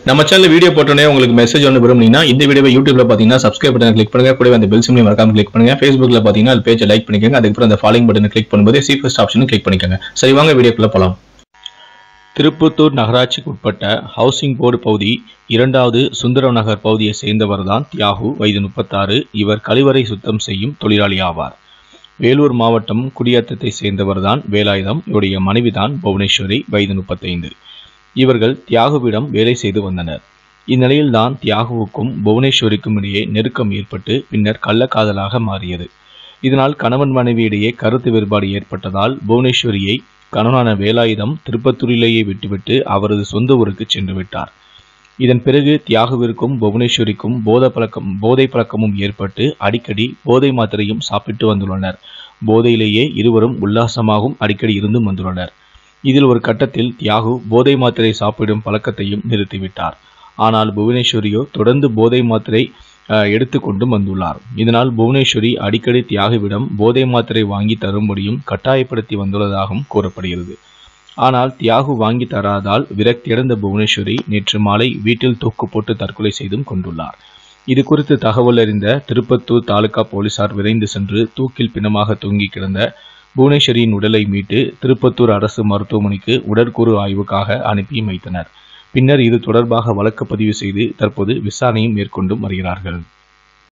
நம்ம channel video போட்டோன்னே உங்களுக்கு மெசேஜ் ஒன்று விரும்புனீங்கன்னா இந்த வீடியோவை யூடியூப்ல பார்த்தீங்கன்னா சப்ஸ்கிரைப் பட்டன் கிளிக் பண்ணுங்க கூடவே அந்த பெல் சிம்லையும் மறக்காம கிளிக் பண்ணுங்க ஃபேஸ்புக்ல பார்த்தீங்கன்னா அது பேஜை லைக் பண்ணிக்கோங்க அதுக்கப்புறம் அந்த ஃபாலோயிங் பட்டனை கிளிக் பண்ணும்போது சி ஃபர்ஸ்ட் ஆப்ஷனும் கிளிக் பண்ணிக்கோங்க சரி வாங்க வீடியோக்குள்ள போலாம் திருப்பத்தூர் நகராட்சிக்கு உட்பட்ட ஹவுசிங் போர்டு பகுதி இரண்டாவது சுந்தரம் நகர் பகுதியை சேர்ந்தவர் தான் தியாகு வயது முப்பத்தாறு இவர் கழிவறை சுத்தம் செய்யும் தொழிலாளி ஆவார் வேலூர் மாவட்டம் குடியாத்தத்தை சேர்ந்தவர் தான் வேலாயுதம் இவருடைய மனைவிதான் புவனேஸ்வரி வயது முப்பத்தைந்து இவர்கள் தியாகுவிடம் வேலை செய்து வந்தனர் இந்நிலையில்தான் தியாகுவுக்கும் புவனேஸ்வரிக்கும் இடையே நெருக்கம் ஏற்பட்டு பின்னர் கள்ளக்காதலாக மாறியது இதனால் கணவன் மனைவி இடையே கருத்து வேறுபாடு ஏற்பட்டதால் புவனேஸ்வரியை கணவனான வேலாயுதம் திருப்பத்தூரிலேயே விட்டுவிட்டு அவரது சொந்த ஊருக்கு சென்று விட்டார் இதன் பிறகு தியாகுவிற்கும் புவனேஸ்வரிக்கும் போதை பழக்கம் போதை பழக்கமும் ஏற்பட்டு அடிக்கடி போதை மாத்திரையும் சாப்பிட்டு வந்துள்ளனர் போதையிலேயே இருவரும் உல்லாசமாகவும் அடிக்கடி இருந்தும் வந்துள்ளனர் இதில் ஒரு கட்டத்தில் தியாகு போதை மாத்திரை சாப்பிடும் பழக்கத்தையும் நிறுத்திவிட்டார் ஆனால் புவனேஸ்வரியோ தொடர்ந்து போதை மாத்திரை அஹ், எடுத்துக்கொண்டும் வந்துள்ளார் இதனால் புவனேஸ்வரி அடிக்கடி தியாகுவிடம் போதை மாத்திரை வாங்கி தரும்படியும் கட்டாயப்படுத்தி வந்துள்ளதாகவும் கூறப்படுகிறது ஆனால் தியாகு வாங்கி தராதால் விரக்தியடைந்த புவனேஸ்வரி நேற்று மாலை வீட்டில் தூக்கு போட்டு தற்கொலை செய்தும் கொண்டுள்ளார் இது குறித்து தகவல் அறிந்த திருப்பத்தூர் தாலுகா போலீசார் விரைந்து சென்று தூக்கில் பிணமாக தூங்கி கிடந்த புவனேஸ்வரியின் உடலை மீட்டு திருப்பத்தூர் அரசு மருத்துவமனைக்கு உடற்கூறு ஆய்வுக்காக அனுப்பி வைத்தனர் பின்னர் இது தொடர்பாக வழக்கு பதிவு செய்து தற்போது விசாரணையும் மேற்கொண்டும் வருகிறார்கள்